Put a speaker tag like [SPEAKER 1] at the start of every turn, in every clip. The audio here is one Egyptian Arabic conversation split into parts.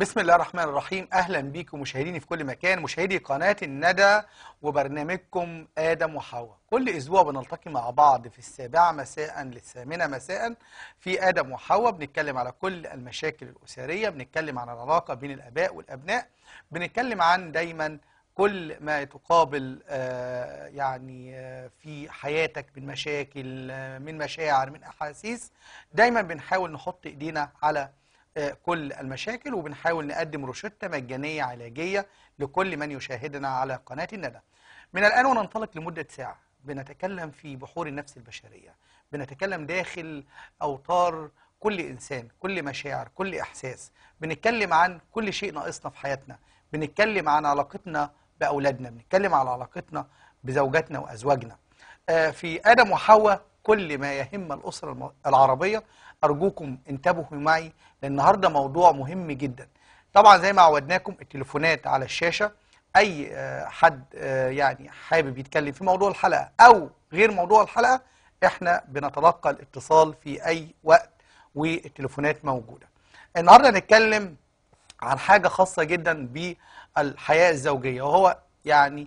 [SPEAKER 1] بسم الله الرحمن الرحيم اهلا بيكم مشاهديني في كل مكان مشاهدي قناه الندى وبرنامجكم ادم وحواء كل اسبوع بنلتقي مع بعض في السابعه مساء للثامنه مساء في ادم وحواء بنتكلم على كل المشاكل الاسريه بنتكلم عن العلاقه بين الاباء والابناء بنتكلم عن دايما كل ما تقابل آه، يعني آه، في حياتك من مشاكل آه، من مشاعر من احاسيس دايما بنحاول نحط ايدينا على آه، كل المشاكل وبنحاول نقدم روشتة مجانية علاجية لكل من يشاهدنا على قناة الندى من الآن وننطلق لمدة ساعة بنتكلم في بحور النفس البشرية بنتكلم داخل أوتار كل إنسان كل مشاعر كل إحساس بنتكلم عن كل شيء ناقصنا في حياتنا بنتكلم عن علاقتنا بأولادنا بنتكلم عن علاقتنا بزوجاتنا وأزواجنا آه، في آدم وحواء كل ما يهم الأسرة الم- العربية أرجوكم انتبهوا معي لأن النهاردة موضوع مهم جدا طبعا زي ما عودناكم التليفونات على الشاشة أي آه، حد آه، يعني حابب يتكلم في موضوع الحلقة أو غير موضوع الحلقة احنا بنتلقى الاتصال في أي وقت والتليفونات موجودة النهاردة هنتكلم عن حاجة خاصة جدا بالحياة الزوجية وهو يعني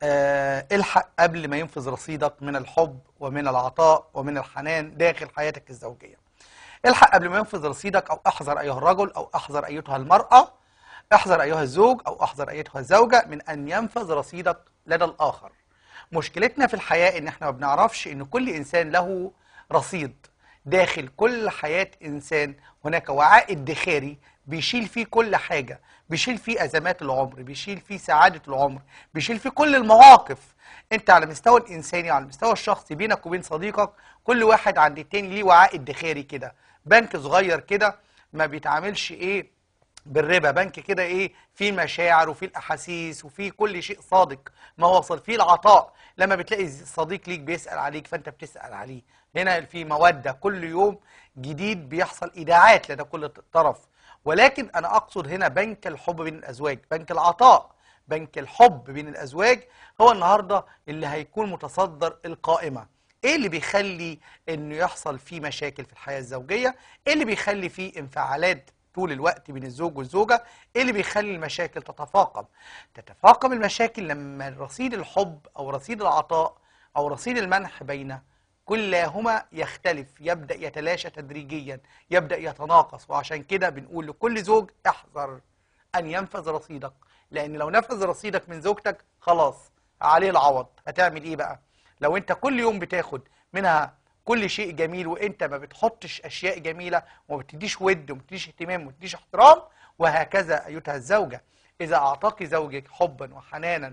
[SPEAKER 1] آه الحق قبل ما ينفذ رصيدك من الحب ومن العطاء ومن الحنان داخل حياتك الزوجية الحق قبل ما ينفذ رصيدك أو احذر أيها الرجل أو احذر أيتها المرأة احذر أيها الزوج أو احذر أيتها الزوجة من أن ينفذ رصيدك لدى الآخر مشكلتنا في الحياة إن احنا ما بنعرفش إن كل إنسان له رصيد داخل كل حياة إنسان هناك وعاء ادخاري بيشيل فيه كل حاجة بيشيل فيه أزمات العمر بيشيل فيه سعادة العمر بيشيل فيه كل المواقف انت على المستوى الإنساني وعلى المستوى الشخصي بينك وبين صديقك كل واحد عند التاني ليه وعاء ادخاري كده بنك صغير كده ما بيتعاملش ايه بالربا بنك كده ايه فيه مشاعر وفيه الاحاسيس وفيه كل شيء صادق ما وصل فيه العطاء لما بتلاقي صديق ليك بيسال عليك فانت بتسال عليه هنا في موده كل يوم جديد بيحصل ايداعات لدى كل طرف ولكن انا اقصد هنا بنك الحب بين الازواج بنك العطاء بنك الحب بين الازواج هو النهارده اللي هيكون متصدر القائمه ايه اللي بيخلي انه يحصل فيه مشاكل في الحياه الزوجيه ايه اللي بيخلي فيه انفعالات طول الوقت بين الزوج والزوجة ايه اللي بيخلي المشاكل تتفاقم تتفاقم المشاكل لما رصيد الحب او رصيد العطاء او رصيد المنح بين كلاهما يختلف يبدأ يتلاشى تدريجيا يبدأ يتناقص وعشان كده بنقول لكل زوج احذر ان ينفذ رصيدك لان لو نفذ رصيدك من زوجتك خلاص عليه العوض هتعمل ايه بقى لو انت كل يوم بتاخد منها كل شيء جميل وانت ما بتحطش اشياء جميله وما بتديش ود وما بتديش اهتمام وما بتديش احترام وهكذا ايتها الزوجه اذا اعطاك زوجك حبا وحنانا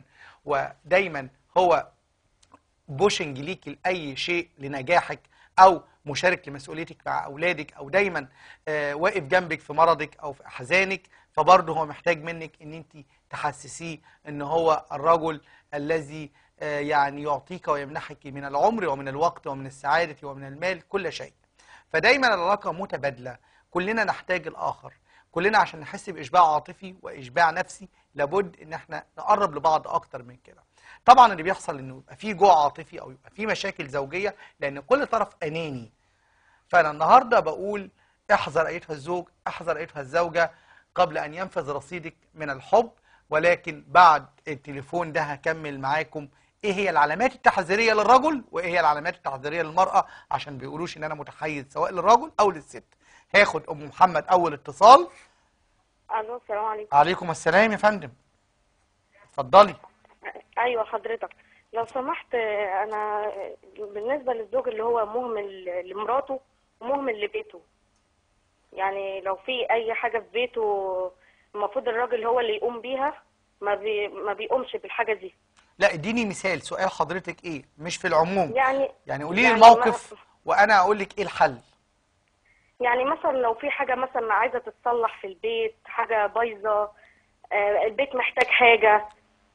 [SPEAKER 1] ودايما هو بوشنج ليك لاي شيء لنجاحك او مشارك لمسؤوليتك مع اولادك او دايما آه واقف جنبك في مرضك او في احزانك فبرضه هو محتاج منك ان انت تحسسيه ان هو الرجل الذي آه يعني يعطيك ويمنحك من العمر ومن الوقت ومن السعاده ومن المال كل شيء فدايما العلاقه متبادله كلنا نحتاج الاخر كلنا عشان نحس باشباع عاطفي واشباع نفسي لابد ان احنا نقرب لبعض اكتر من كده طبعا اللي بيحصل انه يبقى في جوع عاطفي او يبقى في مشاكل زوجيه لان كل طرف اناني فانا النهارده بقول احذر ايتها الزوج احذر ايتها الزوجه قبل ان ينفذ رصيدك من الحب ولكن بعد التليفون ده هكمل معاكم ايه هي العلامات التحذيريه للرجل وايه هي العلامات التحذيريه للمراه عشان بيقولوش ان انا متحيز سواء للرجل او للست هاخد ام محمد اول اتصال
[SPEAKER 2] الو السلام عليكم
[SPEAKER 1] عليكم السلام يا فندم اتفضلي
[SPEAKER 2] ايوه حضرتك لو سمحت آه، انا آه، بالنسبه للزوج اللي هو مهمل لمراته ومهمل لبيته يعني لو في اي حاجه في بيته المفروض الراجل هو اللي يقوم بيها ما بي ما بيقومش بالحاجه دي
[SPEAKER 1] لا اديني مثال سؤال حضرتك ايه مش في العموم
[SPEAKER 2] يعني
[SPEAKER 1] يعني قولي لي
[SPEAKER 2] يعني
[SPEAKER 1] الموقف
[SPEAKER 2] ما-
[SPEAKER 1] وانا اقول لك ايه الحل
[SPEAKER 2] يعني مثلا لو في حاجه مثلا عايزه تتصلح في البيت حاجه بايظه آه، البيت محتاج حاجه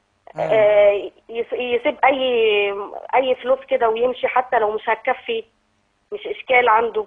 [SPEAKER 2] آه، يس- يسيب اي اي فلوس كده ويمشي حتى لو مش هتكفي مش اشكال عنده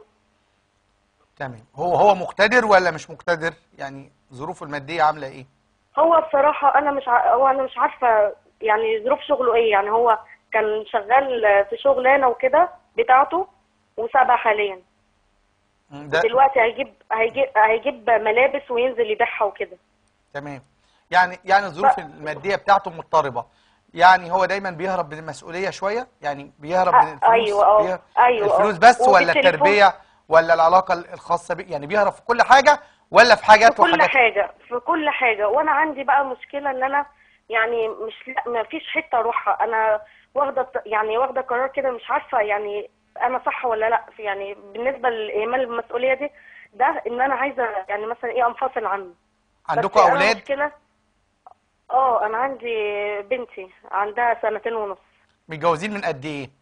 [SPEAKER 1] تمام هو هو مقتدر ولا مش مقتدر يعني ظروفه الماديه عامله ايه
[SPEAKER 2] هو بصراحة أنا مش ع... هو أنا مش عارفة يعني ظروف شغله إيه يعني هو كان شغال في شغلانة وكده بتاعته وسابها حاليا
[SPEAKER 1] مم، ده
[SPEAKER 2] دلوقتي هيجيب هيجيب هيجيب ملابس وينزل يبيعها وكده
[SPEAKER 1] تمام يعني يعني الظروف الماديه بتاعته مضطربه يعني هو دايما بيهرب من المسؤوليه شويه يعني بيهرب من
[SPEAKER 2] أ-
[SPEAKER 1] الفلوس
[SPEAKER 2] أيوة، أه.
[SPEAKER 1] بيه-
[SPEAKER 2] أيوة، أه.
[SPEAKER 1] الفلوس بس
[SPEAKER 2] وفي
[SPEAKER 1] ولا
[SPEAKER 2] التليفون-
[SPEAKER 1] التربيه ولا العلاقه الخاصه بيه يعني بيهرب في كل حاجه ولا في حاجات
[SPEAKER 2] في كل
[SPEAKER 1] وحاجات
[SPEAKER 2] حاجة في كل حاجة وأنا عندي بقى مشكلة إن أنا يعني مش لا ما فيش حتة أروحها أنا واخدة يعني واخدة قرار كده مش عارفة يعني أنا صح ولا لا في يعني بالنسبة لإهمال المسؤولية دي ده إن أنا عايزة يعني مثلا إيه أنفصل عنه
[SPEAKER 1] عندكم
[SPEAKER 2] بس أنا
[SPEAKER 1] اولاد
[SPEAKER 2] مشكلة اه أنا عندي بنتي عندها سنتين ونص
[SPEAKER 1] متجوزين من قد ايه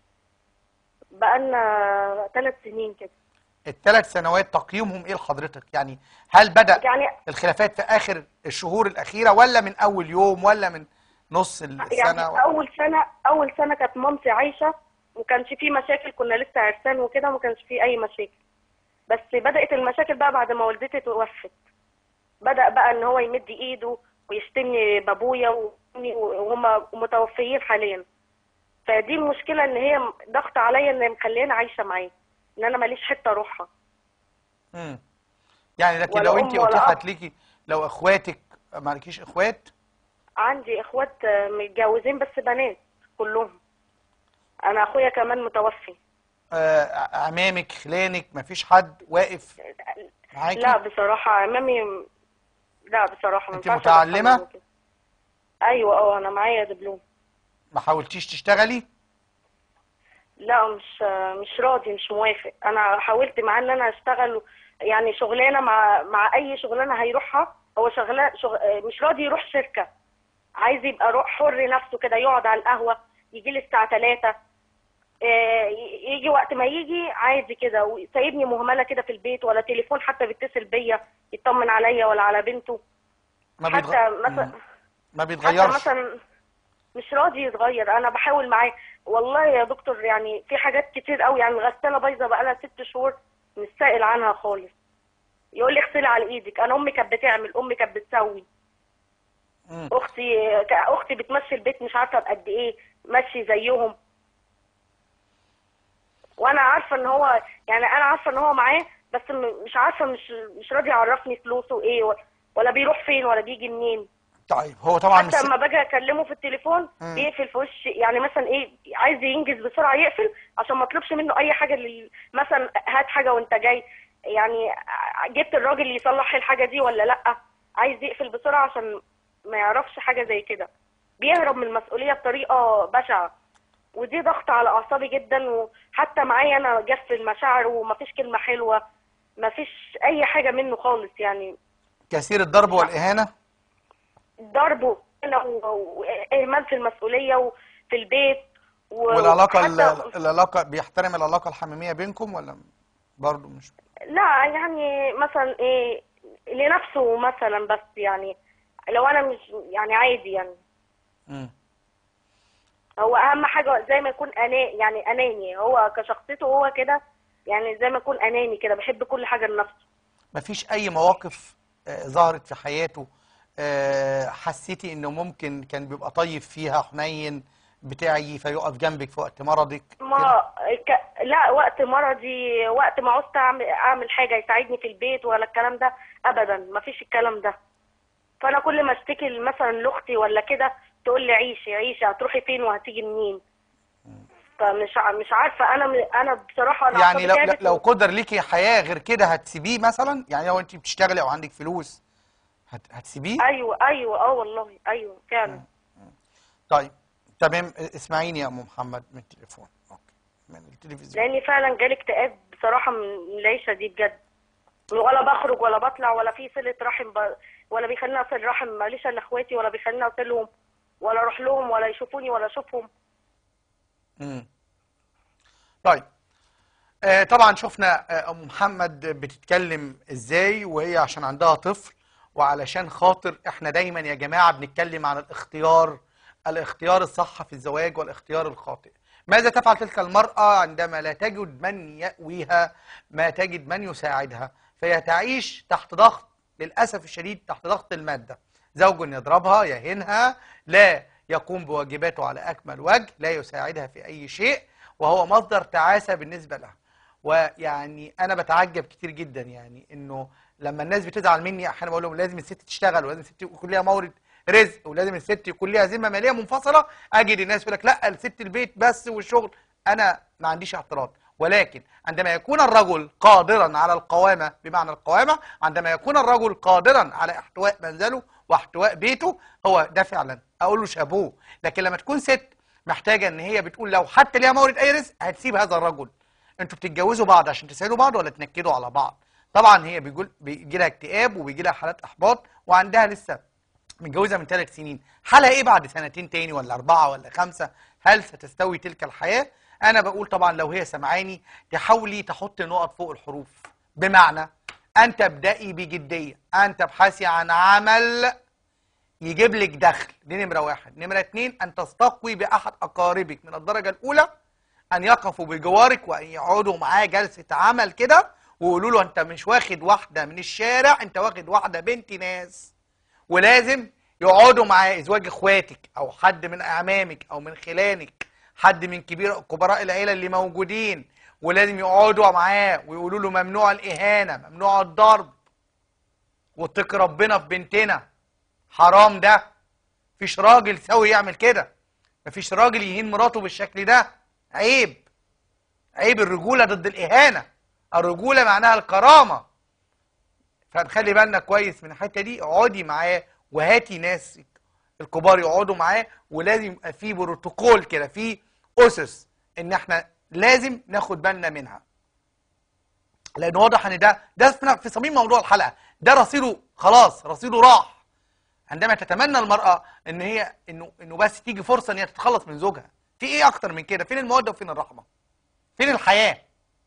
[SPEAKER 2] بقالنا ثلاث سنين كده
[SPEAKER 1] الثلاث سنوات تقييمهم ايه لحضرتك يعني هل بدأ
[SPEAKER 2] يعني
[SPEAKER 1] الخلافات في اخر الشهور الاخيره ولا من اول يوم ولا من نص السنه
[SPEAKER 2] يعني اول سنه اول سنه كانت مامتي عايشه وما كانش في مشاكل كنا لسه عرسان وكده وما كانش في اي مشاكل بس بدات المشاكل بقى بعد ما والدتي توفت بدا بقى ان هو يمد ايده ويشتمني بابويا وامي وهم متوفيين حاليا فدي المشكله ان هي ضغط عليا ان هي مخلياني عايشه معاه ان انا ماليش حته اروحها
[SPEAKER 1] مم. يعني لكن
[SPEAKER 2] ولا
[SPEAKER 1] لو
[SPEAKER 2] أم
[SPEAKER 1] انت
[SPEAKER 2] ولا
[SPEAKER 1] اتيحت
[SPEAKER 2] أب.
[SPEAKER 1] ليكي لو اخواتك ما لكيش اخوات
[SPEAKER 2] عندي اخوات متجوزين بس بنات كلهم انا اخويا كمان متوفي
[SPEAKER 1] آه، عمامك خلانك ما فيش حد واقف معاكي
[SPEAKER 2] لا بصراحة عمامي لا بصراحة ما
[SPEAKER 1] أنت
[SPEAKER 2] ينفعش
[SPEAKER 1] متعلمة؟
[SPEAKER 2] أدخلهم كده. أيوة أه أنا معايا دبلوم
[SPEAKER 1] ما حاولتيش تشتغلي
[SPEAKER 2] لا مش مش راضي مش موافق أنا حاولت معاه إن أنا أشتغل يعني شغلانة مع مع أي شغلانة هيروحها هو شغلانة شغ... مش راضي يروح شركة عايز يبقى روح حر نفسه كده يقعد على القهوة يجي لي الساعة 3 يجي وقت ما يجي عادي كده وسايبني مهملة كده في البيت ولا تليفون حتى بيتصل بيا يطمن عليا ولا على بنته
[SPEAKER 1] ما
[SPEAKER 2] حتى
[SPEAKER 1] بيتغ...
[SPEAKER 2] مثلا
[SPEAKER 1] مم. ما
[SPEAKER 2] حتى
[SPEAKER 1] بيتغيرش
[SPEAKER 2] مثلا مش راضي يتغير انا بحاول معاه والله يا دكتور يعني في حاجات كتير قوي يعني الغساله بايظه بقالها ست شهور مش سائل عنها خالص يقول لي اغسلي على ايدك انا امي كانت بتعمل امي كانت بتسوي
[SPEAKER 1] مم.
[SPEAKER 2] اختي اختي بتمشي البيت مش عارفه بقد ايه ماشي زيهم وانا عارفه ان هو يعني انا عارفه ان هو معاه بس م- مش عارفه مش مش راضي يعرفني فلوسه ايه ولا- ولا بيروح فين ولا بيجي منين
[SPEAKER 1] طيب هو طبعا مش
[SPEAKER 2] حتى لما باجي اكلمه في التليفون
[SPEAKER 1] مم.
[SPEAKER 2] بيقفل في وش يعني مثلا ايه عايز ينجز بسرعه يقفل عشان ما اطلبش منه اي حاجه اللي مثلا هات حاجه وانت جاي يعني جبت الراجل اللي يصلح الحاجه دي ولا لا عايز يقفل بسرعه عشان ما يعرفش حاجه زي كده بيهرب من المسؤوليه بطريقه بشعه ودي ضغط على اعصابي جدا وحتى معايا انا جف المشاعر ومفيش كلمه حلوه مفيش اي حاجه منه خالص يعني
[SPEAKER 1] كثير الضرب والاهانه
[SPEAKER 2] ضرب وهنا و- واهمال في المسؤوليه وفي البيت و-
[SPEAKER 1] والعلاقه
[SPEAKER 2] وحتى-
[SPEAKER 1] ال- العلاقه بيحترم العلاقه الحميميه بينكم ولا برضه مش
[SPEAKER 2] لا يعني مثلا ايه لنفسه مثلا بس يعني لو انا مش يعني عادي يعني
[SPEAKER 1] مم.
[SPEAKER 2] هو اهم حاجه زي ما يكون انا يعني اناني هو كشخصيته هو كده يعني زي ما يكون اناني كده بحب كل حاجه لنفسه
[SPEAKER 1] ما فيش اي مواقف آه، ظهرت في حياته آه، حسيتي انه ممكن كان بيبقى طيب فيها حنين بتاعي فيقف جنبك في وقت مرضك كده؟
[SPEAKER 2] ما ك... لا وقت مرضي وقت ما عوزت اعمل اعمل حاجه يساعدني في البيت ولا الكلام ده ابدا ما فيش الكلام ده فانا كل ما اشتكي مثلا لاختي ولا كده تقول لي عيشي عيشي هتروحي فين وهتيجي منين فمش ع- مش عارفه انا م- انا بصراحه انا
[SPEAKER 1] يعني لو
[SPEAKER 2] أعصابي
[SPEAKER 1] لو-
[SPEAKER 2] تعبت
[SPEAKER 1] لو
[SPEAKER 2] و-
[SPEAKER 1] قدر ليكي حياه غير كده هتسيبيه مثلا يعني لو انت بتشتغلي او عندك فلوس هت هتسيبيه
[SPEAKER 2] ايوه ايوه اه والله ايوه فعلا
[SPEAKER 1] طيب تمام اسمعيني يا ام محمد من التليفون اوكي من التلفزيون
[SPEAKER 2] لاني فعلا جالي اكتئاب بصراحه من العيشه دي بجد ولا بخرج ولا بطلع ولا في صله رحم ب... ولا بيخليني اصل رحم ماليش الا اخواتي ولا بيخليني اصلهم ولا اروح لهم ولا يشوفوني ولا اشوفهم
[SPEAKER 1] مم. طيب آه طبعا شفنا آه، ام محمد بتتكلم ازاي وهي عشان عندها طفل وعلشان خاطر احنا دايما يا جماعه بنتكلم عن الاختيار الاختيار الصح في الزواج والاختيار الخاطئ ماذا تفعل تلك المرأة عندما لا تجد من يأويها ما تجد من يساعدها فهي تعيش تحت ضغط للأسف الشديد تحت ضغط المادة زوج يضربها يهينها لا يقوم بواجباته على أكمل وجه لا يساعدها في أي شيء وهو مصدر تعاسة بالنسبة لها ويعني أنا بتعجب كتير جدا يعني إنه لما الناس بتزعل مني احيانا بقول لهم لازم الست تشتغل ولازم الست يكون ليها مورد رزق ولازم الست يكون ليها ذمه ماليه منفصله اجد الناس يقول لك لا الست البيت بس والشغل انا ما عنديش اعتراض ولكن عندما يكون الرجل قادرا على القوامه بمعنى القوامه عندما يكون الرجل قادرا على احتواء منزله واحتواء بيته هو ده فعلا اقول له شابوه لكن لما تكون ست محتاجه ان هي بتقول لو حتى ليها مورد اي رزق هتسيب هذا الرجل انتوا بتتجوزوا بعض عشان تساعدوا بعض ولا تنكدوا على بعض طبعا هي بيقول بيجي لها اكتئاب وبيجي لها حالات احباط وعندها لسه متجوزه من ثلاث سنين حالها ايه بعد سنتين تاني ولا اربعه ولا خمسه هل ستستوي تلك الحياه انا بقول طبعا لو هي سمعاني تحاولي تحط نقط فوق الحروف بمعنى ان تبداي بجديه ان تبحثي عن عمل يجيب لك دخل دي نمره واحد نمره اتنين ان تستقوي باحد اقاربك من الدرجه الاولى ان يقفوا بجوارك وان يقعدوا معاه جلسه عمل كده ويقولوا له انت مش واخد واحده من الشارع انت واخد واحده بنت ناس ولازم يقعدوا معاه ازواج اخواتك او حد من اعمامك او من خلانك حد من كبير كبراء العيله اللي موجودين ولازم يقعدوا معاه ويقولوا له ممنوع الاهانه ممنوع الضرب واتق ربنا في بنتنا حرام ده مفيش راجل سوي يعمل كده مفيش راجل يهين مراته بالشكل ده عيب عيب الرجوله ضد الاهانه الرجوله معناها الكرامه فنخلي بالنا كويس من الحته دي اقعدي معاه وهاتي ناس الكبار يقعدوا معاه ولازم يبقى في بروتوكول كده في اسس ان احنا لازم ناخد بالنا منها لان واضح ان ده ده في صميم موضوع الحلقه ده رصيده خلاص رصيده راح عندما تتمنى المراه ان هي انه انه بس تيجي فرصه ان هي تتخلص من زوجها في ايه اكتر من كده فين الموده وفين الرحمه فين الحياه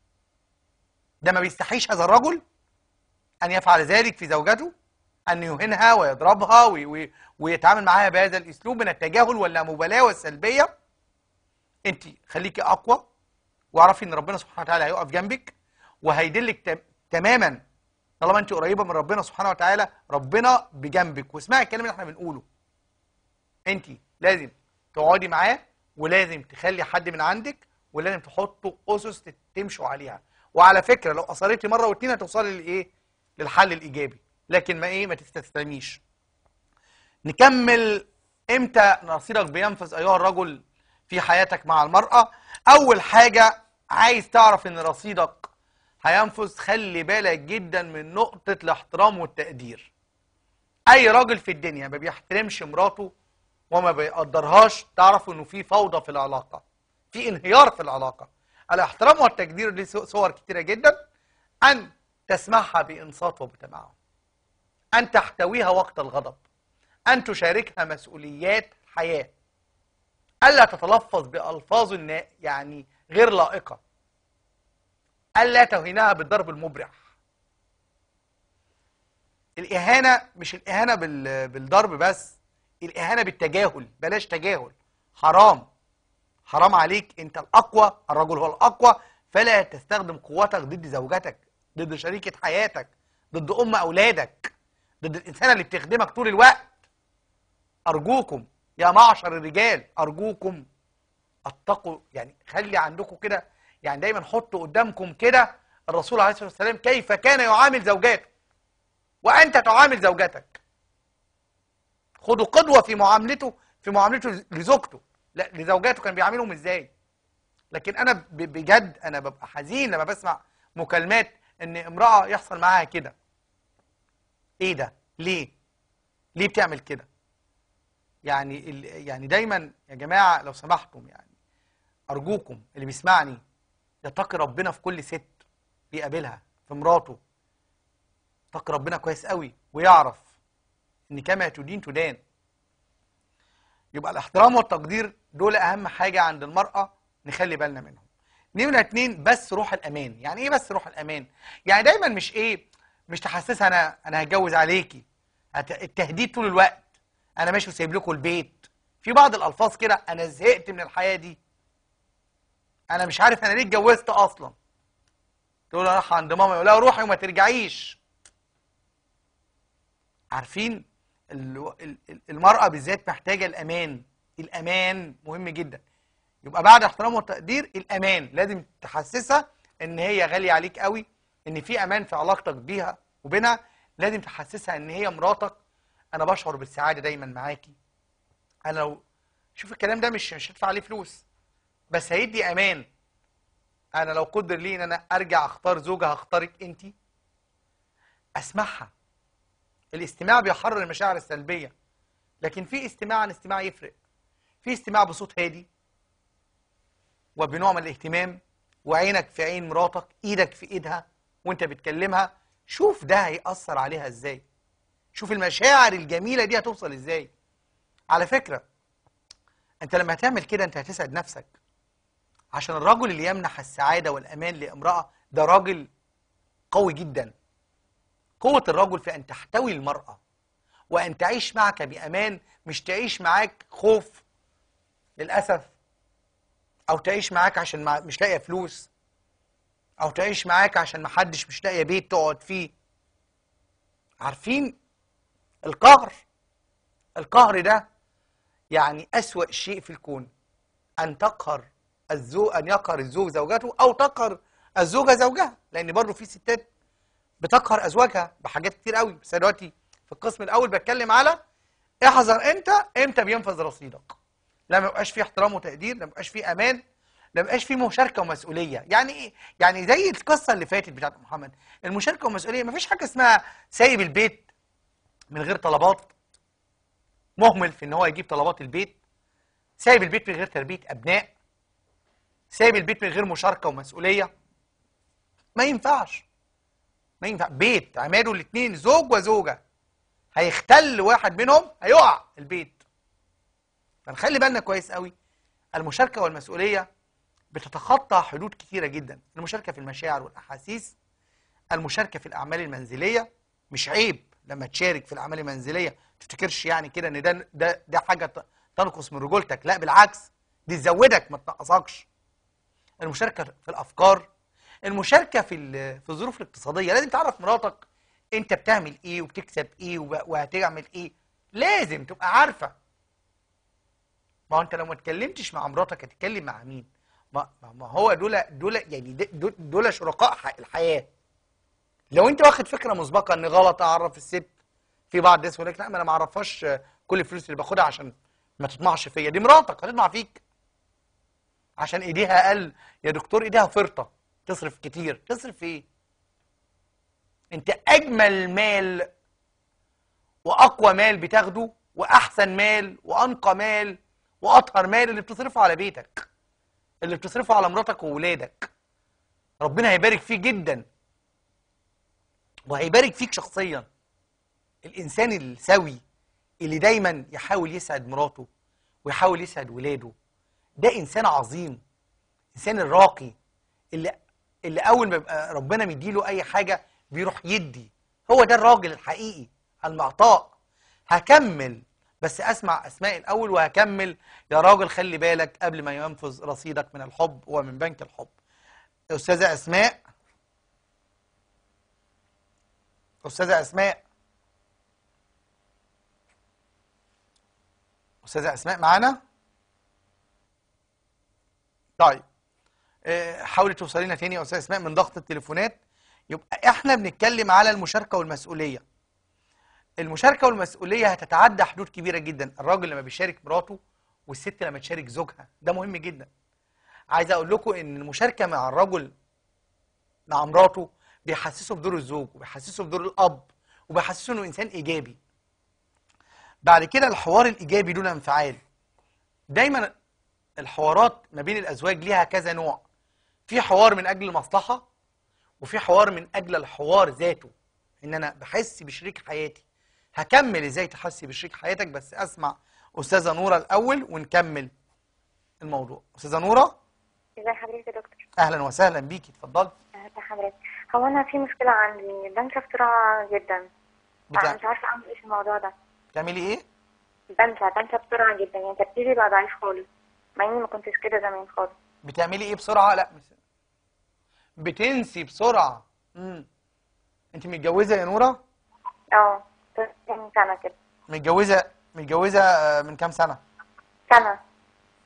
[SPEAKER 1] ده ما بيستحيش هذا الرجل أن يفعل ذلك في زوجته أن يهينها ويضربها وي وي ويتعامل معاها بهذا الأسلوب من التجاهل واللامبالاة والسلبية أنت خليكي أقوى واعرفي أن ربنا سبحانه وتعالى هيقف جنبك وهيدلك تم- تماما طالما أنت قريبة من ربنا سبحانه وتعالى ربنا بجنبك واسمعي الكلام اللي احنا بنقوله أنت لازم تقعدي معاه ولازم تخلي حد من عندك ولازم تحطوا أسس تمشوا عليها وعلى فكرة لو أصريتي مرة واتنين هتوصلي لإيه؟ للحل الإيجابي لكن ما إيه ما تستسلميش نكمل إمتى نصيرك بينفذ أيها الرجل في حياتك مع المرأة أول حاجة عايز تعرف إن رصيدك هينفذ خلي بالك جدا من نقطة الاحترام والتقدير أي راجل في الدنيا ما بيحترمش مراته وما بيقدرهاش تعرفوا إنه في فوضى في العلاقة في انهيار في العلاقة الاحترام والتقدير ليه صور كتيرة جدا أن تسمعها بإنصات وبتمعن أن تحتويها وقت الغضب أن تشاركها مسؤوليات حياة ألا تتلفظ بألفاظ نا- يعني غير لائقة ألا تهينها بالضرب المبرح الإهانة مش الإهانة بال- بالضرب بس الإهانة بالتجاهل بلاش تجاهل حرام حرام عليك انت الاقوى الرجل هو الاقوى فلا تستخدم قوتك ضد زوجتك ضد شريكة حياتك ضد ام اولادك ضد الانسانة اللي بتخدمك طول الوقت ارجوكم يا معشر الرجال ارجوكم اتقوا يعني خلي عندكم كده يعني دايما حطوا قدامكم كده الرسول عليه الصلاه والسلام كيف كان يعامل زوجاته وانت تعامل زوجتك خدوا قدوه في معاملته في معاملته لزوجته لا لزوجاته كان بيعاملهم ازاي لكن انا ب- بجد انا ببقى حزين لما بسمع مكالمات ان امراه يحصل معاها كده ايه ده ليه ليه بتعمل كده يعني ال- يعني دايما يا جماعه لو سمحتم يعني ارجوكم اللي بيسمعني يتقي ربنا في كل ست بيقابلها في مراته يتقي ربنا كويس قوي ويعرف ان كما تدين تدان يبقى الاحترام والتقدير دول اهم حاجه عند المراه نخلي بالنا منهم نمرة اتنين بس روح الامان يعني ايه بس روح الامان يعني دايما مش ايه مش تحسسها انا انا هتجوز عليكي هت- التهديد طول الوقت انا ماشي وسايب لكم البيت في بعض الالفاظ كده انا زهقت من الحياه دي انا مش عارف انا ليه اتجوزت اصلا تقول انا رايحه عند ماما يقول لها روحي وما ترجعيش عارفين ال- ال- ال- المرأة بالذات محتاجة الأمان الأمان مهم جدا يبقى بعد احترام والتقدير الأمان لازم تحسسها إن هي غالية عليك قوي إن في أمان في علاقتك بيها وبينها لازم تحسسها ان هي مراتك انا بشعر بالسعاده دايما معاكي انا لو شوف الكلام ده مش مش هدفع عليه فلوس بس هيدي امان انا لو قدر لي ان انا ارجع اختار زوجة هختارك انت اسمعها الاستماع بيحرر المشاعر السلبيه لكن في استماع عن استماع يفرق في استماع بصوت هادي وبنوع من الاهتمام وعينك في عين مراتك ايدك في ايدها وانت بتكلمها شوف ده هيأثر عليها ازاي شوف المشاعر الجميلة دي هتوصل ازاي على فكرة انت لما هتعمل كده انت هتسعد نفسك عشان الرجل اللي يمنح السعادة والأمان لامرأة ده راجل قوي جدا قوة الرجل في أن تحتوي المرأة وأن تعيش معك بأمان مش تعيش معاك خوف للأسف أو تعيش معاك عشان ما- مش لاقية فلوس أو تعيش معاك عشان محدش مش لاقية بيت تقعد فيه عارفين القهر القهر ده يعني أسوأ شيء في الكون أن تقهر الزوج أن يقهر الزوج زوجته أو تقهر الزوجة زوجها لأن برضه في ستات بتقهر أزواجها بحاجات كتير قوي بس أنا دلوقتي في القسم الأول بتكلم على احذر امتى امتى بينفذ رصيدك لما يبقاش فيه احترام وتقدير لما يبقاش فيه امان لما يبقاش فيه مشاركه ومسؤوليه يعني ايه يعني زي القصه اللي فاتت بتاعت محمد المشاركه والمسؤوليه مفيش حاجه اسمها سايب البيت من غير طلبات مهمل في ان هو يجيب طلبات البيت سايب البيت من غير تربيه ابناء سايب البيت من غير مشاركه ومسؤوليه ما ينفعش ما ينفع بيت عماده الاثنين زوج وزوجه هيختل واحد منهم هيقع البيت فنخلي بالنا كويس قوي المشاركه والمسؤوليه بتتخطى حدود كتيره جدا المشاركه في المشاعر والاحاسيس المشاركه في الاعمال المنزليه مش عيب لما تشارك في الاعمال المنزليه ما تفتكرش يعني كده ان ده ده ده حاجه ت- تنقص من رجولتك لا بالعكس دي تزودك ما تنقصكش المشاركه في الافكار المشاركه في ال- في الظروف الاقتصاديه لازم تعرف مراتك انت بتعمل ايه وبتكسب ايه وب- وهتعمل ايه لازم تبقى عارفه ما هو انت لو ما اتكلمتش مع مراتك هتتكلم مع مين ما, ما ما هو دول دول يعني د- دول, دول شركاء ح- الحياه لو انت واخد فكره مسبقه ان غلط اعرف الست في بعض الناس يقول لك لا ما انا ما اعرفهاش آه، كل الفلوس اللي باخدها عشان ما تطمعش فيا دي مراتك هتطمع فيك عشان ايديها اقل يا دكتور ايديها فرطه تصرف كتير تصرف في ايه انت اجمل مال واقوى مال بتاخده واحسن مال وانقى مال واطهر مال اللي بتصرفه على بيتك اللي بتصرفه على مراتك وولادك ربنا هيبارك فيه جدا وهيبارك فيك شخصيا الانسان السوي اللي دايما يحاول يسعد مراته ويحاول يسعد ولاده ده انسان عظيم انسان الراقي اللي اللي اول ما يبقى ربنا مديله اي حاجه بيروح يدي هو ده الراجل الحقيقي المعطاء هكمل بس اسمع اسماء الاول وهكمل يا راجل خلي بالك قبل ما ينفذ رصيدك من الحب ومن بنك الحب استاذه اسماء استاذه اسماء استاذه اسماء معانا طيب آه، حاولي توصلي لنا تاني يا استاذه اسماء من ضغط التليفونات يبقى احنا بنتكلم على المشاركه والمسؤوليه المشاركه والمسؤوليه هتتعدى حدود كبيره جدا الراجل لما بيشارك مراته والست لما تشارك زوجها ده مهم جدا عايز اقول لكم ان المشاركه مع الرجل مع مراته بيحسسه بدور الزوج وبيحسسه بدور الاب وبيحسسه انه انسان ايجابي بعد كده الحوار الايجابي دون انفعال دايما الحوارات ما بين الازواج ليها كذا نوع في حوار من اجل المصلحه وفي حوار من اجل الحوار ذاته ان انا بحس بشريك حياتي هكمل ازاي تحسي بشريك حياتك بس اسمع استاذه نوره الاول ونكمل الموضوع استاذه نوره
[SPEAKER 2] ازي حضرتك يا دكتور
[SPEAKER 1] اهلا وسهلا بيكي اتفضلي
[SPEAKER 2] ازي حضرتك هو انا في مشكله عندي بنسى بسرعه جدا انا
[SPEAKER 1] بتاع...
[SPEAKER 2] مش عارفه اعمل ايه في الموضوع ده
[SPEAKER 1] بتعملي ايه
[SPEAKER 2] بنسى بنسى بسرعه جدا يعني تركيزي بقى ضعيف خالص مع اني ما كنتش كده زمان خالص
[SPEAKER 1] بتعملي ايه بسرعه لا مش... بتنسي بسرعه امم انت متجوزه يا نوره
[SPEAKER 2] اه من سنه كده
[SPEAKER 1] متجوزه متجوزه آه، من كام سنه
[SPEAKER 2] سنه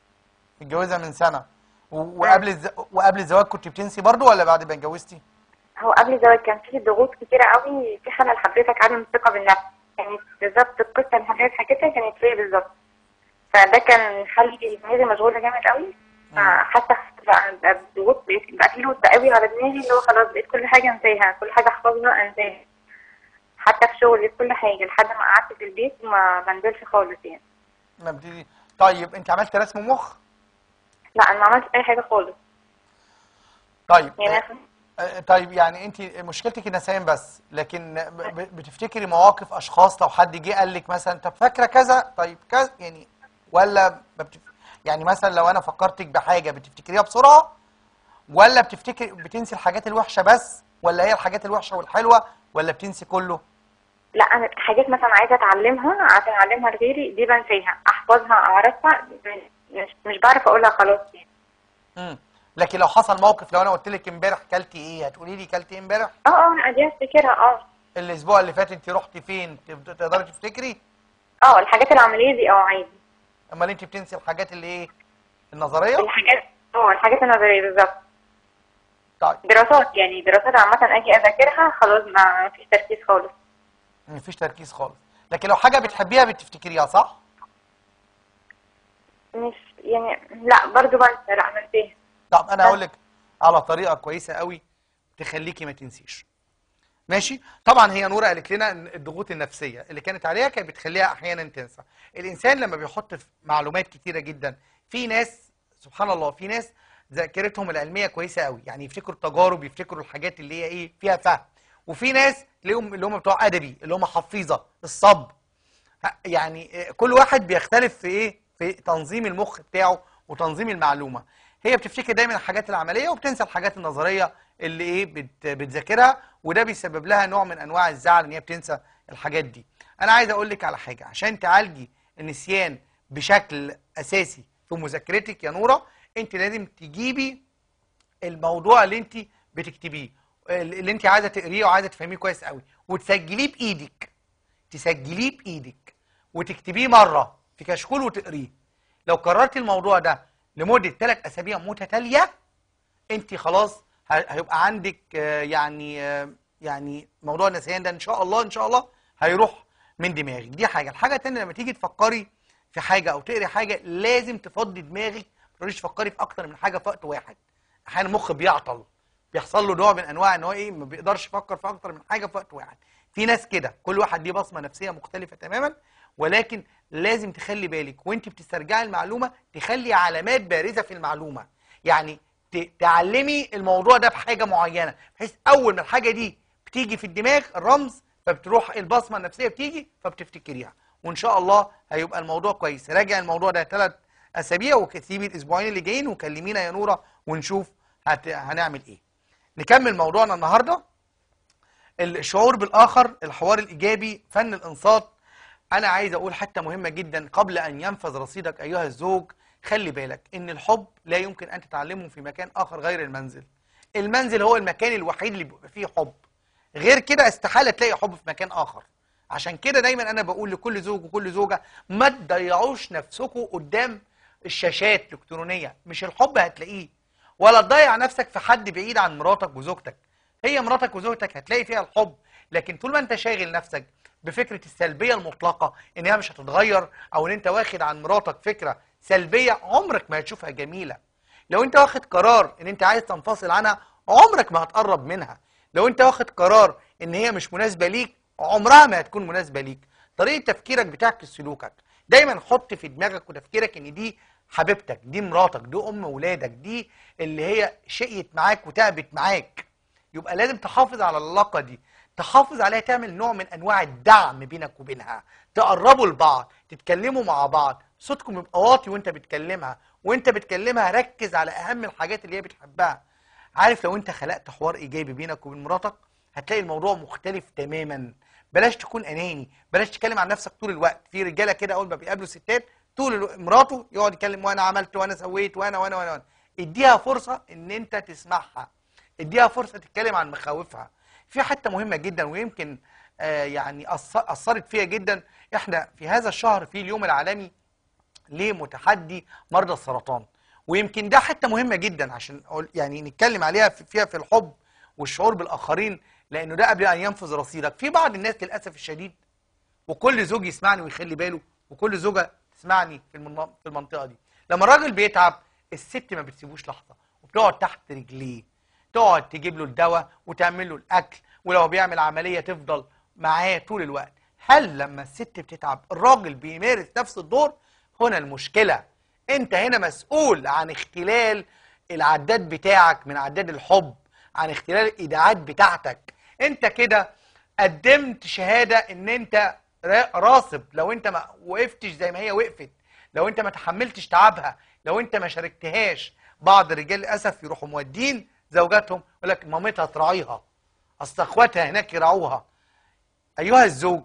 [SPEAKER 1] متجوزه من سنه و... وقبل الز... وقبل الزواج كنت بتنسي برضو ولا بعد ما اتجوزتي
[SPEAKER 3] هو قبل الزواج كان فيه ضغوط كتيرة قوي في خلل حضرتك عدم الثقة بالنفس كانت بالظبط القصة اللي حضرتك حكيتها كانت فيا بالظبط فده كان مخلي دماغي مشغولة جامد قوي فحتى بقى بقى الضغوط بقيت- بقى في لود قوي على دماغي اللي هو خلاص بقيت كل حاجة انساها كل حاجة احفظها انساها حتى في شغلي في كل حاجة لحد ما قعدت في البيت ما بنزلش خالص يعني
[SPEAKER 1] ما بتدي طيب انت عملت رسم مخ
[SPEAKER 3] لا انا ما عملتش اي حاجة خالص
[SPEAKER 1] طيب
[SPEAKER 3] يعني
[SPEAKER 1] آه، آه، طيب يعني انت مشكلتك النسيان بس لكن ب- ب- بتفتكري مواقف اشخاص لو حد جه قال لك مثلا طب فاكره كذا طيب كذا يعني ولا ما بتف... يعني مثلا لو انا فكرتك بحاجه بتفتكريها بسرعه ولا بتفتكري بتنسي الحاجات الوحشه بس ولا هي الحاجات الوحشه والحلوه ولا بتنسي كله
[SPEAKER 3] لا انا حاجات مثلا عايزه اتعلمها عشان اعلمها لغيري دي بنساها احفظها اعرفها مش مش بعرف اقولها خلاص يعني
[SPEAKER 1] امم لكن لو حصل موقف لو انا قلت لك امبارح كلتي ايه هتقولي لي كلتي ايه امبارح
[SPEAKER 3] اه اه انا دي افتكرها اه
[SPEAKER 1] الاسبوع اللي فات انت رحتي فين تقد- تقدري تفتكري
[SPEAKER 3] اه الحاجات العمليه دي اه عادي
[SPEAKER 1] امال انت بتنسي الحاجات اللي ايه النظريه
[SPEAKER 3] الحاجات اه الحاجات النظريه بالظبط
[SPEAKER 1] طيب
[SPEAKER 3] دراسات يعني دراسات عامه اجي اذاكرها خلاص ما فيش تركيز خالص
[SPEAKER 1] مفيش تركيز خالص لكن لو حاجه بتحبيها بتفتكريها صح
[SPEAKER 3] مش يعني لا برضو بنسى لا بنساها
[SPEAKER 1] طب انا هقول لك على طريقه كويسه قوي تخليكي ما تنسيش ماشي طبعا هي نوره قالت لنا ان الضغوط النفسيه اللي كانت عليها كانت بتخليها احيانا تنسى الانسان لما بيحط في معلومات كتيره جدا في ناس سبحان الله في ناس ذاكرتهم العلميه كويسه قوي يعني يفتكروا التجارب يفتكروا الحاجات اللي هي ايه فيها فهم وفي ناس تلاقيهم اللي هم بتوع ادبي اللي هم حفيظه الصب ه- يعني آه، كل واحد بيختلف في ايه في تنظيم المخ بتاعه وتنظيم المعلومه هي بتفتكر دايما الحاجات العمليه وبتنسى الحاجات النظريه اللي ايه بت بتذاكرها وده بيسبب لها نوع من انواع الزعل ان هي بتنسى الحاجات دي انا عايز اقول لك على حاجه عشان تعالجي النسيان بشكل اساسي في مذاكرتك يا نوره انت لازم تجيبي الموضوع اللي انت بتكتبيه اللي انت عايزه تقريه وعايزه تفهميه كويس قوي وتسجليه بايدك تسجليه بايدك وتكتبيه مره في كشكول وتقريه لو كررت الموضوع ده لمده ثلاث اسابيع متتاليه انت خلاص ه- هيبقى عندك آه، يعني آه، يعني موضوع النسيان ده ان شاء الله ان شاء الله هيروح من دماغك دي حاجه الحاجه الثانيه لما تيجي تفكري في حاجه او تقري حاجه لازم تفضي دماغك ما تقعديش تفكري في اكتر من حاجه في وقت واحد احيانا المخ بيعطل بيحصل له نوع من انواع ان هو ايه ما بيقدرش يفكر في اكتر من حاجه في وقت واحد في ناس كده كل واحد ليه بصمه نفسيه مختلفه تماما ولكن لازم تخلي بالك وانت بتسترجعي المعلومه تخلي علامات بارزه في المعلومه يعني ت- تعلمي الموضوع ده بحاجه معينه بحيث اول ما الحاجه دي بتيجي في الدماغ الرمز فبتروح البصمه النفسيه بتيجي فبتفتكريها وان شاء الله هيبقى الموضوع كويس راجع الموضوع ده ثلاث اسابيع وسيبي الاسبوعين اللي جايين وكلمينا يا نوره ونشوف هت... هنعمل ايه نكمل موضوعنا النهارده الشعور بالاخر الحوار الايجابي فن الانصات انا عايز اقول حتى مهمه جدا قبل ان ينفذ رصيدك ايها الزوج خلي بالك ان الحب لا يمكن ان تتعلمه في مكان اخر غير المنزل المنزل هو المكان الوحيد اللي بيبقى فيه حب غير كده استحاله تلاقي حب في مكان اخر عشان كده دايما انا بقول لكل زوج وكل زوجه ما تضيعوش نفسكم قدام الشاشات الالكترونيه مش الحب هتلاقيه ولا تضيع نفسك في حد بعيد عن مراتك وزوجتك هي مراتك وزوجتك هتلاقي فيها الحب لكن طول ما انت شاغل نفسك بفكره السلبيه المطلقه ان هي مش هتتغير او ان انت واخد عن مراتك فكره سلبيه عمرك ما هتشوفها جميله لو انت واخد قرار ان انت عايز تنفصل عنها عمرك ما هتقرب منها لو انت واخد قرار ان هي مش مناسبه ليك عمرها ما هتكون مناسبه ليك طريقه تفكيرك بتعكس سلوكك دايما حط في دماغك وتفكيرك ان دي حبيبتك دي مراتك دي ام ولادك دي اللي هي شقيت معاك وتعبت معاك يبقى لازم تحافظ على العلاقه دي تحافظ عليها تعمل نوع من انواع الدعم بينك وبينها تقربوا لبعض تتكلموا مع بعض صوتكم يبقى واطي وانت بتكلمها وانت بتكلمها ركز على اهم الحاجات اللي هي بتحبها عارف لو انت خلقت حوار ايجابي بينك وبين مراتك هتلاقي الموضوع مختلف تماما بلاش تكون اناني بلاش تتكلم عن نفسك طول الوقت في رجاله كده اول ما بيقابلوا ستات طول الو... مراته يقعد يتكلم وانا عملت وانا سويت وانا وانا وانا, وأنا. اديها فرصه ان انت تسمعها اديها فرصه تتكلم عن مخاوفها في حته مهمه جدا ويمكن آه يعني أث- اثرت فيها جدا احنا في هذا الشهر في اليوم العالمي لمتحدي مرضى السرطان ويمكن ده حته مهمه جدا عشان أقول- يعني نتكلم عليها في- فيها في الحب والشعور بالاخرين لانه ده قبل ان ينفذ رصيدك في بعض الناس للاسف الشديد وكل زوج يسمعني ويخلي باله وكل زوجه تسمعني في المن- في المنطقه دي لما الراجل بيتعب الست ما بتسيبوش لحظه وبتقعد تحت رجليه تقعد تجيب له الدواء وتعمل له الاكل ولو بيعمل عمليه تفضل معاه طول الوقت هل لما الست بتتعب الراجل بيمارس نفس الدور هنا المشكله انت هنا مسؤول عن اختلال العداد بتاعك من عداد الحب عن اختلال الايداعات بتاعتك انت كده قدمت شهاده ان انت را- راصب لو انت ما وقفتش زي ما هي وقفت لو انت ما تحملتش تعبها لو انت ما شاركتهاش بعض الرجال للاسف يروحوا مودين زوجاتهم يقول لك مامتها تراعيها اصل اخواتها هناك يراعوها ايها الزوج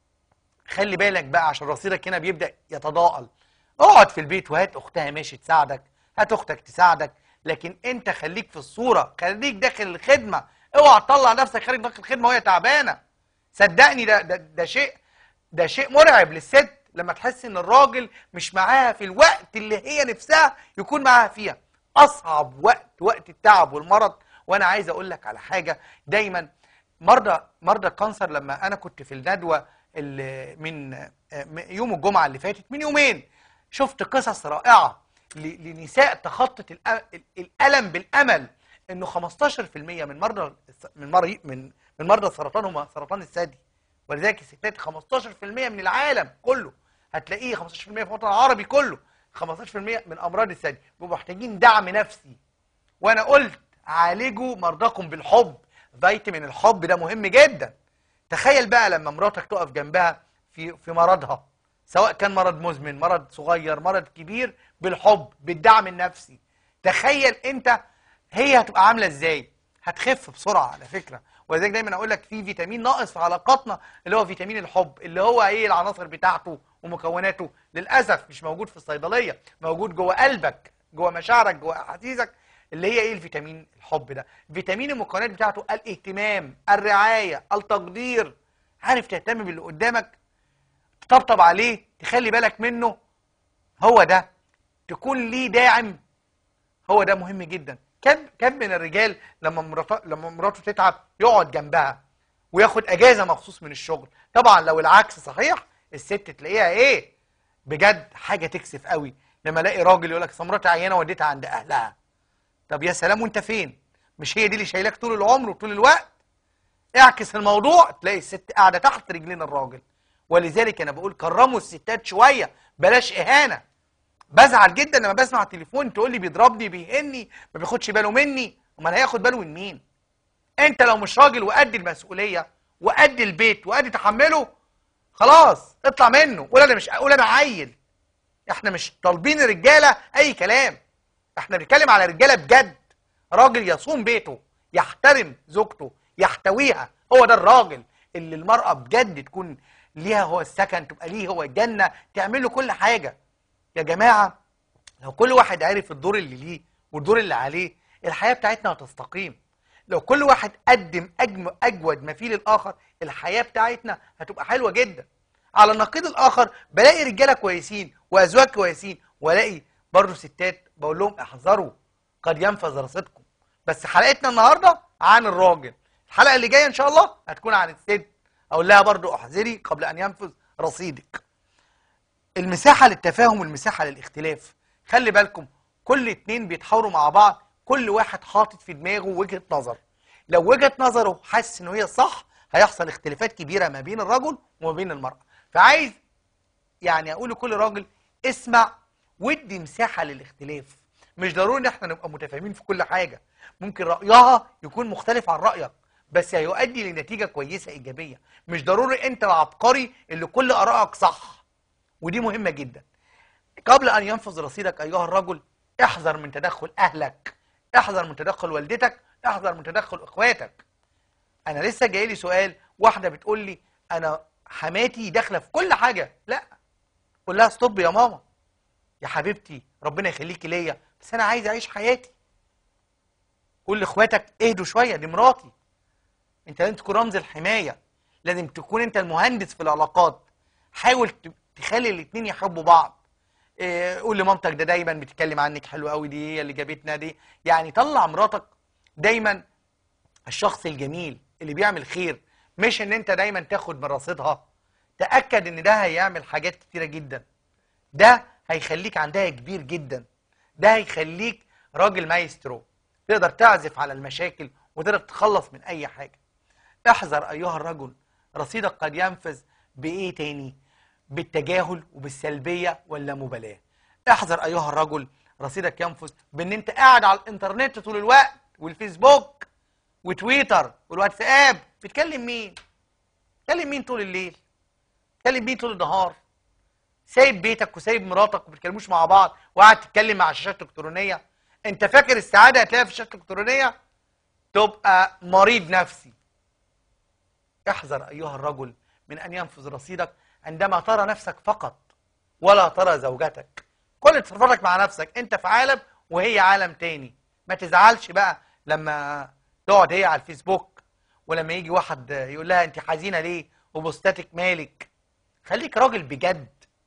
[SPEAKER 1] خلي بالك بقى عشان رصيدك هنا بيبدا يتضاءل اقعد في البيت وهات اختها ماشي تساعدك هات اختك تساعدك لكن انت خليك في الصوره خليك داخل الخدمه اوعى تطلع نفسك خارج داخل الخدمه وهي تعبانه صدقني ده ده, ده شيء ده شيء مرعب للست لما تحس ان الراجل مش معاها في الوقت اللي هي نفسها يكون معاها فيها اصعب وقت وقت التعب والمرض وانا عايز اقول لك على حاجه دايما مرضى مرضى الكانسر لما انا كنت في الندوه اللي من آه، من يوم الجمعه اللي فاتت من يومين شفت قصص رائعه ل- لنساء تخطت الأ- الالم بالامل انه 15% من مرضى من مرضى من من مرضى السرطان هم سرطان الثدي ولذلك الستات 15% من العالم كله هتلاقيه 15% في الوطن العربي كله 15% من امراض الثدي بيبقوا محتاجين دعم نفسي وانا قلت عالجوا مرضاكم بالحب فيتامين الحب ده مهم جدا تخيل بقى لما مراتك تقف جنبها في في مرضها سواء كان مرض مزمن مرض صغير مرض كبير بالحب بالدعم النفسي تخيل انت هي هتبقى عامله ازاي هتخف بسرعه على فكره ولذلك دايما اقول لك في فيتامين ناقص في علاقاتنا اللي هو فيتامين الحب اللي هو ايه العناصر بتاعته ومكوناته للاسف مش موجود في الصيدليه موجود جوه قلبك جوه مشاعرك جوه احاسيسك اللي هي ايه الفيتامين الحب ده فيتامين المكونات بتاعته الاهتمام الرعايه التقدير عارف تهتم باللي قدامك تطبطب عليه تخلي بالك منه هو ده تكون ليه داعم هو ده مهم جدا كم كم من الرجال لما مراته لما مراته تتعب يقعد جنبها وياخد اجازه مخصوص من الشغل طبعا لو العكس صحيح الست تلاقيها ايه بجد حاجه تكسف قوي لما الاقي راجل يقول لك أصل مراتي عيانه وديتها عند اهلها طب يا سلام وانت فين مش هي دي اللي شايلاك طول العمر وطول الوقت اعكس الموضوع تلاقي الست قاعده تحت رجلين الراجل ولذلك انا بقول كرموا الستات شويه بلاش اهانه بزعل جدا لما بسمع تليفون تقول لي بيضربني بيهني ما بياخدش باله مني امال هياخد باله من مين انت لو مش راجل وقد المسؤوليه وقد البيت وقد تحمله خلاص اطلع منه قول انا مش قول انا عيل احنا مش طالبين رجاله اي كلام احنا بنتكلم على رجاله بجد راجل يصوم بيته يحترم زوجته يحتويها هو ده الراجل اللي المرأة بجد تكون ليها هو السكن تبقى ليه هو الجنة تعمل له كل حاجة يا جماعة لو كل واحد عارف الدور اللي ليه والدور اللي عليه الحياة بتاعتنا هتستقيم لو كل واحد قدم أجم أجود ما فيه للآخر الحياة بتاعتنا هتبقى حلوة جدا على النقيض الآخر بلاقي رجالة كويسين وأزواج كويسين وألاقي برضه ستات بقول لهم احذروا قد ينفذ رصيدكم بس حلقتنا النهارده عن الراجل الحلقة اللي جاية إن شاء الله هتكون عن الست أقول لها برضه احذري قبل أن ينفذ رصيدك المساحة للتفاهم والمساحة للاختلاف خلي بالكم كل اتنين بيتحاوروا مع بعض كل واحد حاطط في دماغه وجهة نظر لو وجهة نظره حاسس ان هي صح هيحصل اختلافات كبيرة ما بين الرجل وما بين المرأة فعايز يعني اقول لكل راجل اسمع ودي مساحة للاختلاف مش ضروري ان احنا نبقى متفاهمين في كل حاجة ممكن رأيها يكون مختلف عن رأيك بس هيؤدي لنتيجة كويسة إيجابية مش ضروري انت العبقري اللي كل آرائك صح ودي مهمة جدا قبل أن ينفذ رصيدك أيها الرجل احذر من تدخل أهلك احذر من تدخل والدتك احذر من تدخل إخواتك أنا لسه جاي لي سؤال واحدة بتقول لي أنا حماتي داخلة في كل حاجة لا قول لها ستوب يا ماما يا حبيبتي ربنا يخليكي ليا بس أنا عايز أعيش حياتي قول لاخواتك اهدوا شوية دي مراتي انت لازم تكون رمز الحماية لازم تكون انت المهندس في العلاقات حاول ت- تخلي الاتنين يحبوا بعض إيه، قول لمامتك ده دايما بتتكلم عنك حلو قوي دي هي اللي جابتنا دي يعني طلع مراتك دايما الشخص الجميل اللي بيعمل خير مش ان انت دايما تاخد من رصيدها تاكد ان ده هيعمل حاجات كتيره جدا ده هيخليك عندها كبير جدا ده هيخليك راجل مايسترو تقدر تعزف على المشاكل وتقدر تتخلص من اي حاجه احذر ايها الرجل رصيدك قد ينفذ بايه تاني بالتجاهل وبالسلبيه واللامبالاه احذر ايها الرجل رصيدك ينفذ بان انت قاعد على الانترنت طول الوقت والفيسبوك وتويتر والواتساب بتكلم مين بتكلم مين طول الليل بتكلم مين طول النهار سايب بيتك وسايب مراتك وما بتتكلموش مع بعض وقاعد تتكلم مع شاشات الكترونيه انت فاكر السعاده هتلاقيها في الشاشات الالكترونيه تبقى مريض نفسي احذر ايها الرجل من ان ينفذ رصيدك عندما ترى نفسك فقط ولا ترى زوجتك كل تصرفاتك مع نفسك انت في عالم وهي عالم تاني ما تزعلش بقى لما تقعد هي على الفيسبوك ولما يجي واحد يقول لها انت حزينه ليه وبوستاتك مالك خليك راجل بجد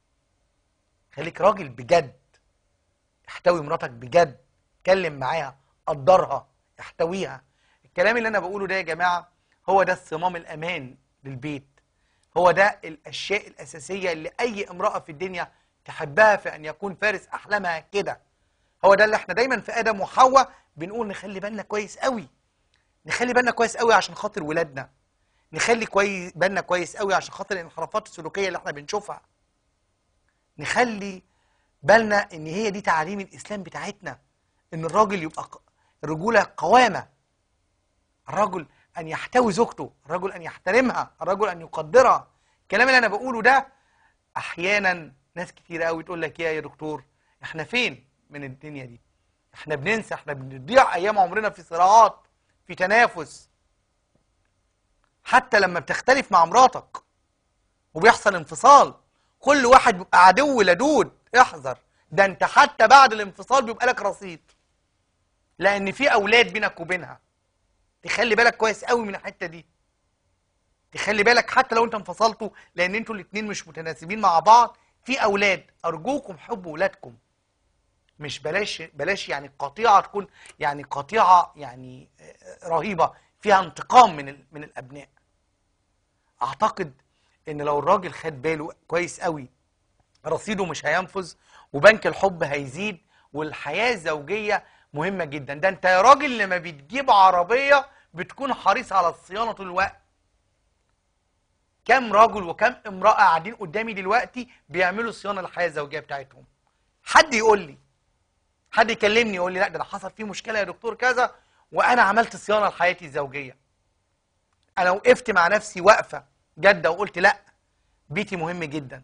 [SPEAKER 1] خليك راجل بجد احتوي مراتك بجد اتكلم معاها قدرها احتويها الكلام اللي انا بقوله ده يا جماعه هو ده الصمام الامان للبيت هو ده الاشياء الاساسيه اللي اي امراه في الدنيا تحبها في ان يكون فارس احلامها كده هو ده اللي احنا دايما في ادم وحواء بنقول نخلي بالنا كويس قوي نخلي بالنا كويس قوي عشان خاطر ولادنا نخلي كويس بالنا كويس قوي عشان خاطر الانحرافات السلوكيه اللي احنا بنشوفها نخلي بالنا ان هي دي تعاليم الاسلام بتاعتنا ان الراجل يبقى ق- الرجوله قوامه الرجل ان يحتوي زوجته الرجل ان يحترمها الرجل ان يقدرها الكلام اللي انا بقوله ده احيانا ناس كتير قوي تقول لك يا يا دكتور احنا فين من الدنيا دي احنا بننسى احنا بنضيع ايام عمرنا في صراعات في تنافس حتى لما بتختلف مع مراتك وبيحصل انفصال كل واحد بيبقى عدو لدود احذر ده انت حتى بعد الانفصال بيبقى لك رصيد لان في اولاد بينك وبينها تخلي بالك كويس قوي من الحته دي تخلي بالك حتى لو انت انفصلتوا لان انتوا الاتنين مش متناسبين مع بعض في اولاد ارجوكم حبوا ولادكم مش بلاش بلاش يعني قطيعه تكون يعني قطيعه يعني آه، رهيبه فيها انتقام من ال- من الابناء اعتقد ان لو الراجل خد باله كويس قوي رصيده مش هينفذ وبنك الحب هيزيد والحياه الزوجيه مهمه جدا ده انت يا راجل لما بتجيب عربيه بتكون حريص على الصيانه طول الوقت كم رجل وكم امراه قاعدين قدامي دلوقتي بيعملوا صيانه للحياه الزوجيه بتاعتهم حد يقول لي حد يكلمني يقول لي لا ده انا حصل فيه مشكله يا دكتور كذا وانا عملت صيانه لحياتي الزوجيه انا وقفت مع نفسي وقفه جاده وقلت لا بيتي مهم جدا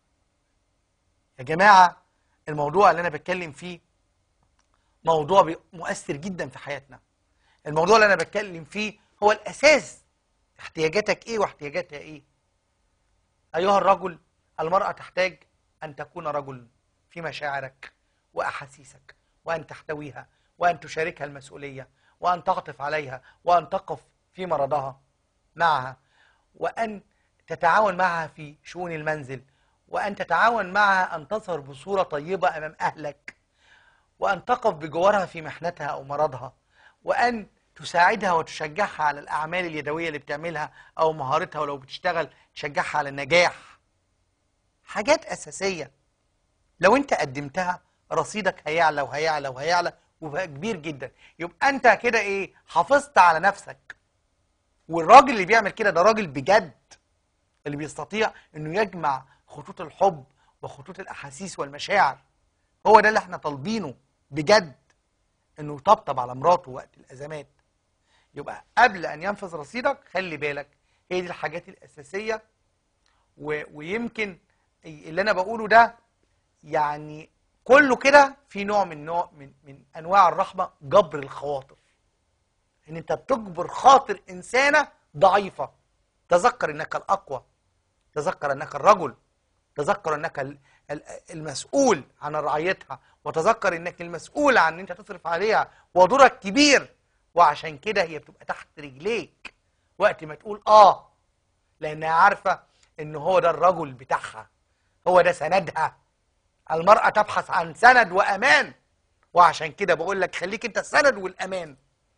[SPEAKER 1] يا جماعه الموضوع اللي انا بتكلم فيه موضوع بي- مؤثر جدا في حياتنا الموضوع اللي انا بتكلم فيه هو الاساس احتياجاتك ايه واحتياجاتها ايه ايها الرجل المراه تحتاج ان تكون رجل في مشاعرك واحاسيسك وان تحتويها وان تشاركها المسؤوليه وان تعطف عليها وان تقف في مرضها معها وان تتعاون معها في شؤون المنزل وان تتعاون معها ان تظهر بصوره طيبه امام اهلك وأن تقف بجوارها في محنتها أو مرضها وأن تساعدها وتشجعها على الأعمال اليدوية اللي بتعملها أو مهارتها ولو بتشتغل تشجعها على النجاح حاجات أساسية لو أنت قدمتها رصيدك هيعلى وهيعلى وهيعلى وبقى كبير جدا يبقى أنت كده إيه حافظت على نفسك والراجل اللي بيعمل كده ده راجل بجد اللي بيستطيع انه يجمع خطوط الحب وخطوط الاحاسيس والمشاعر هو ده اللي احنا طالبينه بجد انه يطبطب على مراته وقت الازمات يبقى قبل ان ينفذ رصيدك خلي بالك هي دي الحاجات الاساسيه و... ويمكن اللي انا بقوله ده يعني كله كده في نوع من نوع من من انواع الرحمه جبر الخواطر ان انت بتجبر خاطر انسانه ضعيفه تذكر انك الاقوى تذكر انك الرجل تذكر انك ال- ال- المسؤول عن رعايتها وتذكر انك المسؤول عن ان انت تصرف عليها ودورك كبير وعشان كده هي بتبقى تحت رجليك وقت ما تقول اه لانها عارفه ان هو ده الرجل بتاعها هو ده سندها المراه تبحث عن سند وامان وعشان كده بقول لك خليك انت السند والامان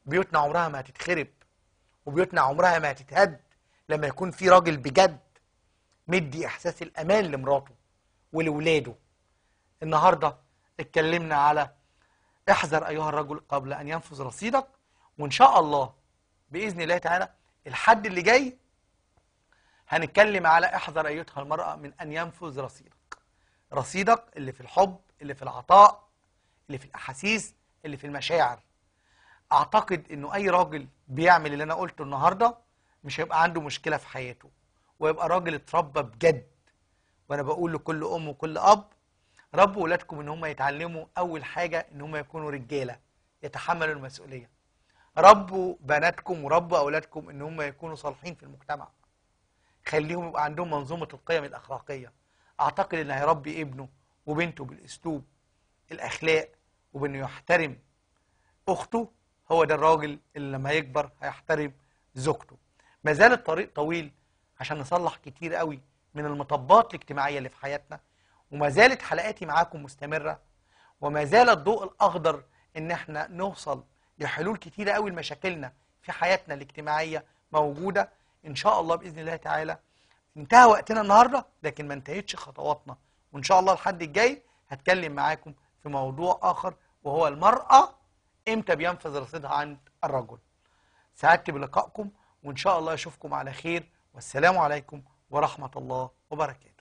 [SPEAKER 1] بيوتنا عمرها ما هتتخرب وبيوتنا عمرها ما هتتهد لما يكون في راجل بجد مدي احساس الامان لمراته ولولاده النهارده اتكلمنا على احذر ايها الرجل قبل ان ينفذ رصيدك وان شاء الله باذن الله تعالى الحد اللي جاي هنتكلم على احذر ايتها المراه من ان ينفذ رصيدك رصيدك اللي في الحب اللي في العطاء اللي في الاحاسيس اللي في المشاعر اعتقد انه اي راجل بيعمل اللي انا قلته النهارده مش هيبقى عنده مشكله في حياته ويبقى راجل اتربى بجد وانا بقول لكل ام وكل اب ربوا ولادكم ان هم يتعلموا اول حاجه ان هم يكونوا رجاله يتحملوا المسؤوليه ربوا بناتكم وربوا اولادكم ان هم يكونوا صالحين في المجتمع خليهم يبقى عندهم منظومه القيم الاخلاقيه اعتقد ان هيربي ابنه وبنته بالاسلوب الاخلاق وبانه يحترم اخته هو ده الراجل اللي لما يكبر هيحترم زوجته ما زال الطريق طويل عشان نصلح كتير قوي من المطبات الاجتماعيه اللي في حياتنا وما زالت حلقاتي معاكم مستمره وما زال الضوء الاخضر ان احنا نوصل لحلول كتيره قوي لمشاكلنا في حياتنا الاجتماعيه موجوده ان شاء الله باذن الله تعالى انتهى وقتنا النهارده لكن ما انتهتش خطواتنا وان شاء الله الحد الجاي هتكلم معاكم في موضوع اخر وهو المراه امتى بينفذ رصيدها عند الرجل سعدت بلقائكم وان شاء الله اشوفكم على خير والسلام عليكم ورحمه الله وبركاته